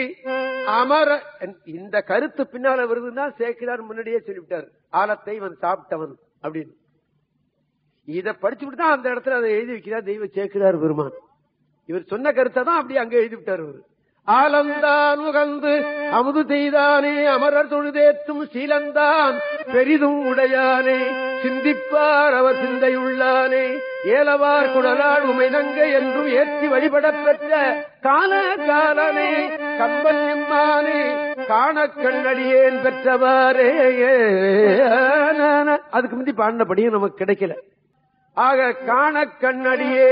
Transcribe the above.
அமர இந்த கருத்து பின்னால வருதுன்னா சேக்கிரார் முன்னாடியே சொல்லிவிட்டார் ஆலத்தை இவன் சாப்பிட்டவன் அப்படின்னு இத படிச்சுட்டு தான் அந்த இடத்துல அதை எழுதி வைக்கிறார் தெய்வ சேக்கிரார் பெருமான் இவர் சொன்ன கருத்தை தான் அப்படி அங்க எழுதி விட்டார் அவர் ஆலந்தான் உகந்து அமுது செய்தானே அமரர் தொழுதேற்றும் சீலந்தான் பெரிதும் உடையானே சிந்திப்பார் அவர் சிந்தையுள்ளானே ஏலவார் குடலால் உமைநங்க என்றும் ஏற்றி வழிபடப் பெற்ற கால காலனே கம்பன் எம்மானே காண கண்ணடியேன் பெற்றவாறே அதுக்கு முந்தி பாடினபடியும் நமக்கு கிடைக்கல ஆக காண கண்ணடியே